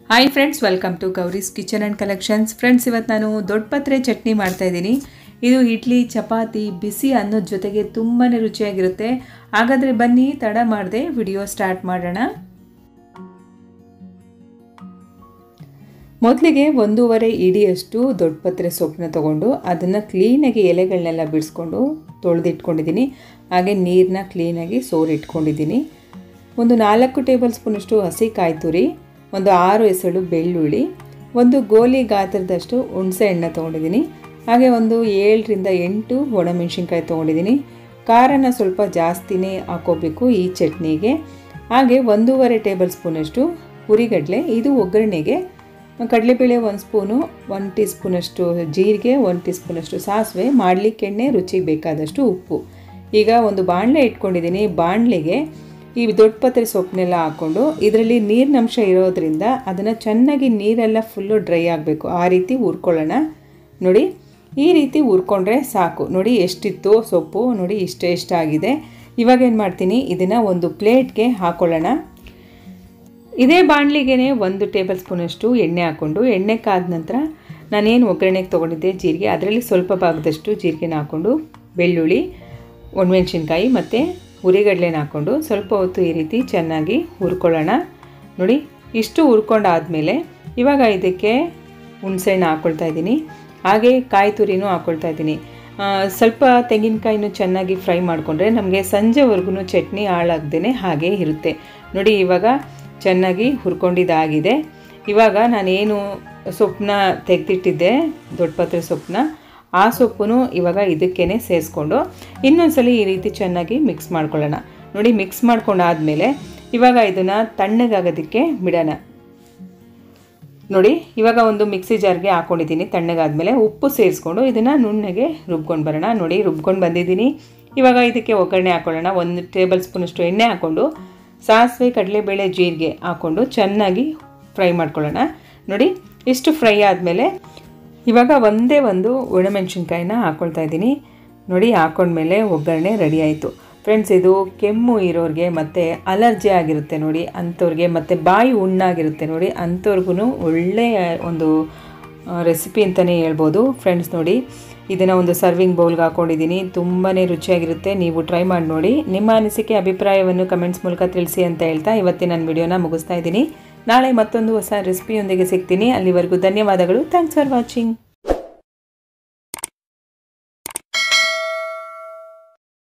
hi friends welcome to Gauri's kitchen and collections friends ಇವತ್ತು ನಾನು ದೊಡ್ಡ ಪತ್ರೆ ಚಟ್ನಿ ಮಾಡ್ತಾಯಿದ್ದೀನಿ ಇದು ಇಡ್ಲಿ ಚಪಾತಿ ಬಿಸಿ ಅನ್ನೋದ ಜೊತೆಗೆ ತುಂಬಾ ರುಚಿಯಾಗಿರುತ್ತೆ ಹಾಗಾದರೆ ಬನ್ನಿ ತಡ ಮಾಡದೆ ವಿಡಿಯೋ ಸ್ಟಾರ್ಟ್ ಮಾಡೋಣ ಮೊದಲಿಗೆ ಒಂದೂವರೆ ಇಡಿಯಷ್ಟು ದೊಡ್ಡ ಪತ್ರೆ ಸೊಪ್ಪನ್ನ ತೊಗೊಂಡು ಅದನ್ನು ಕ್ಲೀನಾಗಿ ಎಲೆಗಳನ್ನೆಲ್ಲ ಬಿಡಿಸ್ಕೊಂಡು ತೊಳೆದಿಟ್ಕೊಂಡಿದ್ದೀನಿ ಹಾಗೆ ನೀರನ್ನ ಕ್ಲೀನಾಗಿ ಸೋರಿಟ್ಕೊಂಡಿದ್ದೀನಿ ಒಂದು ನಾಲ್ಕು ಟೇಬಲ್ ಸ್ಪೂನಷ್ಟು ಹಸಿ ಕಾಯಿ ತುರಿ ಒಂದು ಆರು ಎಸಳು ಬೆಳ್ಳುಳ್ಳಿ ಒಂದು ಗೋಲಿ ಗಾತ್ರದಷ್ಟು ಹುಣಸೆ ಎಣ್ಣೆ ತೊಗೊಂಡಿದ್ದೀನಿ ಹಾಗೆ ಒಂದು ಏಳರಿಂದ ಎಂಟು ಒಣಮೆಣಸಿನ್ಕಾಯಿ ತೊಗೊಂಡಿದ್ದೀನಿ ಖಾರನ ಸ್ವಲ್ಪ ಜಾಸ್ತಿನೇ ಹಾಕೋಬೇಕು ಈ ಚಟ್ನಿಗೆ ಹಾಗೆ ಒಂದೂವರೆ ಟೇಬಲ್ ಸ್ಪೂನಷ್ಟು ಹುರಿಗಡಲೆ ಇದು ಒಗ್ಗರಣೆಗೆ ಕಡಲೆಬೇಳೆ ಒಂದು ಸ್ಪೂನು ಒನ್ ಟೀ ಸ್ಪೂನಷ್ಟು ಜೀರಿಗೆ ಒನ್ ಟೀ ಸ್ಪೂನಷ್ಟು ಸಾಸಿವೆ ಮಾಡಲಿಕ್ಕೆ ಎಣ್ಣೆ ರುಚಿಗೆ ಬೇಕಾದಷ್ಟು ಉಪ್ಪು ಈಗ ಒಂದು ಬಾಣಲೆ ಇಟ್ಕೊಂಡಿದ್ದೀನಿ ಬಾಣಲೆಗೆ ಈ ದೊಡ್ಡ ಪತ್ರೆ ಸೊಪ್ಪನ್ನೆಲ್ಲ ಹಾಕ್ಕೊಂಡು ಇದರಲ್ಲಿ ನೀರಿನಂಶ ಇರೋದ್ರಿಂದ ಅದನ್ನು ಚೆನ್ನಾಗಿ ನೀರೆಲ್ಲ ಫುಲ್ಲು ಡ್ರೈ ಆಗಬೇಕು ಆ ರೀತಿ ಹುರ್ಕೊಳ್ಳೋಣ ನೋಡಿ ಈ ರೀತಿ ಹುರ್ಕೊಂಡ್ರೆ ಸಾಕು ನೋಡಿ ಎಷ್ಟಿತ್ತು ಸೊಪ್ಪು ನೋಡಿ ಇಷ್ಟೇ ಎಷ್ಟಾಗಿದೆ ಇವಾಗ ಏನು ಮಾಡ್ತೀನಿ ಇದನ್ನು ಒಂದು ಪ್ಲೇಟ್ಗೆ ಹಾಕ್ಕೊಳ್ಳೋಣ ಇದೇ ಬಾಣಲಿಗೆ ಒಂದು ಟೇಬಲ್ ಸ್ಪೂನಷ್ಟು ಎಣ್ಣೆ ಹಾಕ್ಕೊಂಡು ಎಣ್ಣೆ ಕಾದ ನಂತರ ನಾನೇನು ಒಗ್ಗರಣೆಗೆ ತೊಗೊಂಡಿದ್ದೆ ಜೀರಿಗೆ ಅದರಲ್ಲಿ ಸ್ವಲ್ಪ ಭಾಗದಷ್ಟು ಜೀರಿಗೆನ ಹಾಕ್ಕೊಂಡು ಬೆಳ್ಳುಳ್ಳಿ ಒಣಮೆಣ್ಸಿನ್ಕಾಯಿ ಮತ್ತು ಹುರಿಗಡಲೆನ ಹಾಕ್ಕೊಂಡು ಸ್ವಲ್ಪ ಹೊತ್ತು ಈ ರೀತಿ ಚೆನ್ನಾಗಿ ಹುರ್ಕೊಳ್ಳೋಣ ನೋಡಿ ಇಷ್ಟು ಹುರ್ಕೊಂಡಾದಮೇಲೆ ಇವಾಗ ಇದಕ್ಕೆ ಹುಣಸೆಹಣ್ಣು ಹಾಕ್ಕೊಳ್ತಾ ಇದ್ದೀನಿ ಹಾಗೆ ಕಾಯಿ ತುರಿನೂ ಹಾಕ್ಕೊಳ್ತಾ ಇದ್ದೀನಿ ಸ್ವಲ್ಪ ತೆಂಗಿನಕಾಯಿನೂ ಚೆನ್ನಾಗಿ ಫ್ರೈ ಮಾಡಿಕೊಂಡ್ರೆ ನಮಗೆ ಸಂಜೆವರೆಗೂ ಚಟ್ನಿ ಹಾಳಾಗ್ದೇ ಹಾಗೆ ಇರುತ್ತೆ ನೋಡಿ ಇವಾಗ ಚೆನ್ನಾಗಿ ಹುರ್ಕೊಂಡಿದ್ದಾಗಿದೆ ಇವಾಗ ನಾನೇನು ಸೊಪ್ಪನ್ನ ತೆಗೆದಿಟ್ಟಿದ್ದೆ ದೊಡ್ಡ ಪತ್ರೆ ಸೊಪ್ಪನ್ನ ಆ ಸೊಪ್ಪು ಇವಾಗ ಇದಕ್ಕೇ ಸೇರಿಸ್ಕೊಂಡು ಇನ್ನೊಂದ್ಸಲ ಈ ರೀತಿ ಚೆನ್ನಾಗಿ ಮಿಕ್ಸ್ ಮಾಡ್ಕೊಳ್ಳೋಣ ನೋಡಿ ಮಿಕ್ಸ್ ಮಾಡ್ಕೊಂಡಾದಮೇಲೆ ಇವಾಗ ಇದನ್ನು ತಣ್ಣಗಾಗೋದಕ್ಕೆ ಬಿಡೋಣ ನೋಡಿ ಇವಾಗ ಒಂದು ಮಿಕ್ಸಿ ಜಾರ್ಗೆ ಹಾಕ್ಕೊಂಡಿದ್ದೀನಿ ತಣ್ಣಗಾದ್ಮೇಲೆ ಉಪ್ಪು ಸೇರಿಸ್ಕೊಂಡು ಇದನ್ನು ನುಣ್ಣಗೆ ರುಬ್ಕೊಂಡು ಬರೋಣ ನೋಡಿ ರುಬ್ಕೊಂಡು ಬಂದಿದ್ದೀನಿ ಇವಾಗ ಇದಕ್ಕೆ ಒಗ್ಗರಣೆ ಹಾಕ್ಕೊಳ್ಳೋಣ ಒಂದು ಟೇಬಲ್ ಸ್ಪೂನಷ್ಟು ಎಣ್ಣೆ ಹಾಕ್ಕೊಂಡು ಸಾಸಿವೆ ಕಡಲೆಬೇಳೆ ಜೀರಿಗೆ ಹಾಕ್ಕೊಂಡು ಚೆನ್ನಾಗಿ ಫ್ರೈ ಮಾಡ್ಕೊಳ್ಳೋಣ ನೋಡಿ ಇಷ್ಟು ಫ್ರೈ ಆದಮೇಲೆ ಇವಾಗ ಒಂದೇ ಒಂದು ಒಣಮೆಣ್ಸಿನ್ಕಾಯಿನ ಹಾಕ್ಕೊಳ್ತಾ ಇದ್ದೀನಿ ನೋಡಿ ಹಾಕ್ಕೊಂಡ್ಮೇಲೆ ಒಗ್ಗರಣೆ ರೆಡಿ ಆಯಿತು ಫ್ರೆಂಡ್ಸ್ ಇದು ಕೆಮ್ಮು ಇರೋರಿಗೆ ಮತ್ತು ಅಲರ್ಜಿ ಆಗಿರುತ್ತೆ ನೋಡಿ ಅಂಥವ್ರಿಗೆ ಮತ್ತು ಬಾಯಿ ಹುಣ್ಣಾಗಿರುತ್ತೆ ನೋಡಿ ಅಂಥವ್ರಿಗೂ ಒಳ್ಳೆಯ ಒಂದು ರೆಸಿಪಿ ಅಂತಲೇ ಹೇಳ್ಬೋದು ಫ್ರೆಂಡ್ಸ್ ನೋಡಿ ಇದನ್ನು ಒಂದು ಸರ್ವಿಂಗ್ ಬೌಲ್ಗೆ ಹಾಕ್ಕೊಂಡಿದ್ದೀನಿ ತುಂಬಾ ರುಚಿಯಾಗಿರುತ್ತೆ ನೀವು ಟ್ರೈ ಮಾಡಿ ನೋಡಿ ನಿಮ್ಮ ಅನಿಸಿಕೆ ಅಭಿಪ್ರಾಯವನ್ನು ಕಮೆಂಟ್ಸ್ ಮೂಲಕ ತಿಳಿಸಿ ಅಂತ ಹೇಳ್ತಾ ಇವತ್ತಿನ ನನ್ನ ವಿಡಿಯೋನ ಮುಗಿಸ್ತಾ ಇದ್ದೀನಿ ನಾಳೆ ಮತ್ತೊಂದು ಹೊಸ ರೆಸಿಪಿಯೊಂದಿಗೆ ಸಿಗ್ತೀನಿ ಅಲ್ಲಿವರೆಗೂ ಧನ್ಯವಾದಗಳು ಥ್ಯಾಂಕ್ಸ್ ಫಾರ್ ವಾಚಿಂಗ್